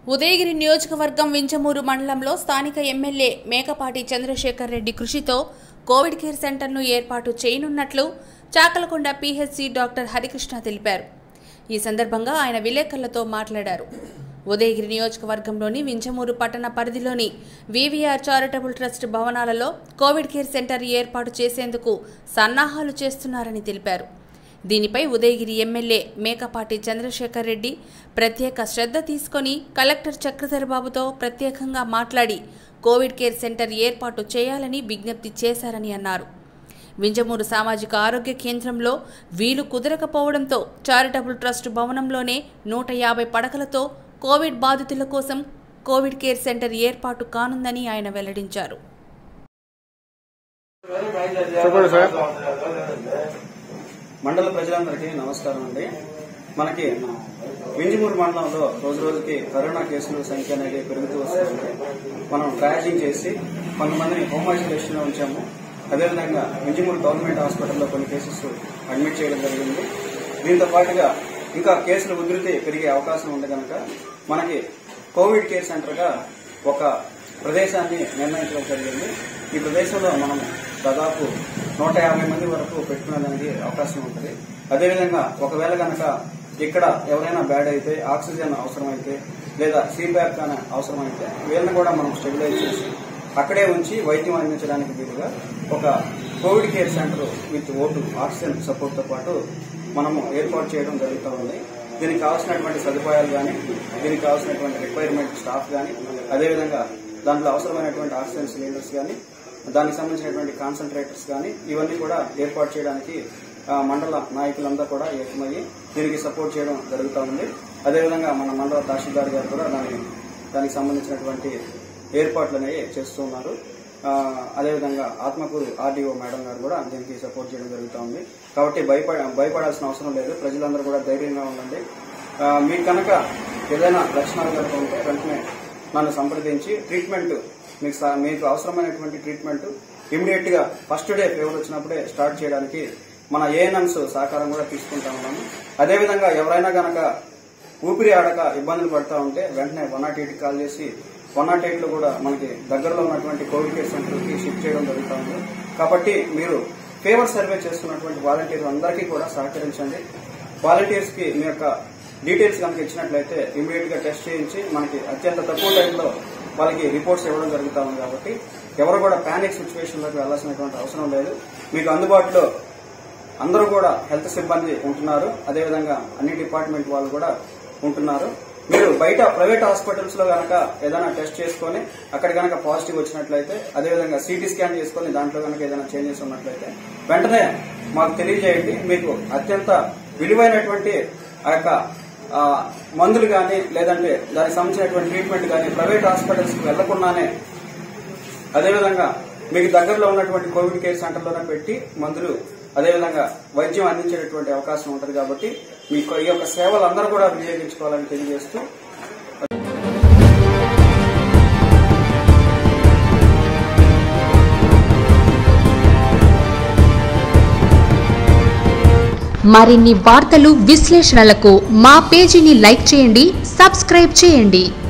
ఉదయగిరి నియోజకవర్గం వింజమూరు మండలంలో స్థానిక ఎమ్మెల్యే మేకపాటి చంద్రశేఖర్ రెడ్డి కృషితో కోవిడ్ కేర్ సెంటర్ను ఏర్పాటు చేయనున్నట్లు చాకలకొండ పీహెచ్సి డాక్టర్ హరికృష్ణ తెలిపారు ఈ సందర్భంగా ఆయన విలేకరులతో మాట్లాడారు ఉదయగిరి నియోజకవర్గంలోని వింజమూరు పట్టణ పరిధిలోని వివిఆర్ చారిటబుల్ ట్రస్ట్ భవనాలలో కోవిడ్ కేర్ సెంటర్ ఏర్పాటు చేసేందుకు సన్నాహాలు చేస్తున్నారని తెలిపారు దీనిపై ఉదయగిరి ఎమ్మెల్యే మేకపాటి చంద్రశేఖర్ రెడ్డి ప్రత్యేక శ్రద్ధ తీసుకొని కలెక్టర్ చక్రధర్ బాబుతో ప్రత్యేకంగా మాట్లాడి కోవిడ్ కేర్ సెంటర్ ఏర్పాటు చేయాలని విజ్ఞప్తి చేశారని అన్నారు వింజమూరు సామాజిక ఆరోగ్య కేంద్రంలో వీలు కుదరకపోవడంతో చారిటబుల్ ట్రస్ట్ భవనంలోనే నూట యాభై పడకలతో కోవిడ్ బాధితుల కోసం కోవిడ్ కేర్ సెంటర్ ఏర్పాటు కానుందని ఆయన వెల్లడించారు చెప్పండి సార్ మండల ప్రజలందరికీ నమస్కారం అండి మనకి వింజమూరు మండలంలో రోజు రోజుకి కరోనా కేసుల సంఖ్య అనేది పెరుగుతూ వస్తుంది మనం ట్రాకింగ్ చేసి కొంతమందిని హోమ్ ఐసోలేషన్ లో ఉంచాము అదేవిధంగా వింజమూరు గవర్నమెంట్ హాస్పిటల్లో కొన్ని కేసెస్ అడ్మిట్ చేయడం జరిగింది దీంతో పాటుగా ఇంకా కేసుల ఉధృతి పెరిగే అవకాశం ఉంది కనుక మనకి కోవిడ్ కేర్ సెంటర్ గా ఒక ప్రదేశాన్ని నిర్ణయించడం జరిగింది ఈ ప్రదేశంలో మనం దాదాపు నూట యాభై మంది వరకు పెట్టుకునేదానికి అవకాశం ఉంటుంది అదేవిధంగా ఒకవేళ కనుక ఇక్కడ ఎవరైనా బ్యాడ్ అయితే ఆక్సిజన్ అవసరమైతే లేదా సీబ్యాక్ అనే అవసరమైతే వీళ్ళని కూడా మనం స్టెబిలైజ్ చేసి అక్కడే ఉంచి వైద్యం అందించడానికి వీలుగా ఒక కోవిడ్ కేర్ సెంటర్ విత్ ఓటు ఆక్సిజన్ సపోర్ట్ తో పాటు మనము ఏర్పాటు చేయడం జరుగుతూ ఉంది దీనికి కావాల్సినటువంటి సదుపాయాలు కానీ దీనికి కావాల్సినటువంటి రిక్వైర్మెంట్ స్టాఫ్ కానీ అదేవిధంగా దాంట్లో అవసరమైనటువంటి ఆక్సిజన్ సిలిండర్స్ కానీ దానికి సంబంధించినటువంటి కాన్సన్ట్రేటర్స్ కానీ ఇవన్నీ కూడా ఏర్పాటు చేయడానికి ఆ, మండల నాయకులందరూ కూడా ఏకమయ్యి దీనికి సపోర్ట్ చేయడం జరుగుతూ ఉంది అదేవిధంగా మన మండల తహసీల్దార్ గారు కూడా దాని దానికి సంబంధించినటువంటి ఏర్పాట్లు అనేవి చేస్తూ ఉన్నారు ఆ, అదేవిధంగా ఆత్మకూరు ఆర్డీఓ మేడం గారు కూడా దీనికి సపోర్ట్ చేయడం జరుగుతూ ఉంది కాబట్టి భయపడ భయపడాల్సిన అవసరం లేదు ప్రజలందరూ కూడా ధైర్యంగా ఉండండి ఆ, మీకు కనుక ఏదైనా లక్షణాలు కనుక ఉంటే వెంటనే నన్ను సంప్రదించి ట్రీట్మెంట్ మీకు స- మీకు అవసరమైనటువంటి ట్రీట్మెంట్ ఇమీడియట్ గా ఫస్ట్ డే ఫీవర్ వచ్చినప్పుడే స్టార్ట్ చేయడానికి మన ఏఎన్ఎంస్ సహకారం కూడా తీసుకుంటా ఉన్నాము అదేవిధంగా ఎవరైనా గనక ఊపిరి ఆడక ఇబ్బందులు పడతా ఉంటే వెంటనే వన్ నాట్ ఎయిట్ కాల్ చేసి వన్ నాట్ ఎయిట్ లో కూడా మనకి దగ్గరలో ఉన్నటువంటి కోవిడ్ కేర్ సెంటర్ కి షిఫ్ట్ చేయడం జరుగుతూ ఉంది కాబట్టి మీరు ఫేవర్ సర్వే చేస్తున్నటువంటి వాలంటీర్లు అందరికీ కూడా సహకరించండి వాలంటీర్స్ కి మీ యొక్క డీటెయిల్స్ కనుక ఇచ్చినట్లయితే ఇమీడియట్ గా టెస్ట్ చేయించి మనకి అత్యంత తక్కువ టైంలో వాళ్ళకి రిపోర్ట్స్ ఇవ్వడం జరుగుతూ ఉంది కాబట్టి ఎవరు కూడా పానిక్ సిచ్యువేషన్ లోకి వెళ్లాల్సినటువంటి అవసరం లేదు మీకు అందుబాటులో అందరూ కూడా హెల్త్ సిబ్బంది ఉంటున్నారు అదేవిధంగా అన్ని డిపార్ట్మెంట్ వాళ్ళు కూడా ఉంటున్నారు మీరు బయట ప్రైవేట్ హాస్పిటల్స్ లో గనక ఏదైనా టెస్ట్ చేసుకొని అక్కడ గనక పాజిటివ్ వచ్చినట్లయితే అదేవిధంగా సిటీ స్కాన్ చేసుకొని దాంట్లో గనక ఏదైనా చేంజెస్ ఉన్నట్లయితే వెంటనే మాకు తెలియజేయండి మీకు అత్యంత విలువైనటువంటి ఆ యొక్క ఆ, మందులు కానీ లేదంటే దానికి సంబంధించినటువంటి ట్రీట్మెంట్ కానీ ప్రైవేట్ హాస్పిటల్స్ కి వెళ్లకుండానే అదేవిధంగా మీకు దగ్గరలో ఉన్నటువంటి కోవిడ్ కేర్ సెంటర్లోనే పెట్టి మందులు అదేవిధంగా వైద్యం అందించేటటువంటి అవకాశం ఉంటుంది కాబట్టి మీకు ఈ యొక్క సేవలు అందరూ కూడా వినియోగించుకోవాలని తెలియజేస్తూ మరిన్ని వార్తలు విశ్లేషణలకు మా పేజీని లైక్ చేయండి సబ్స్క్రైబ్ చేయండి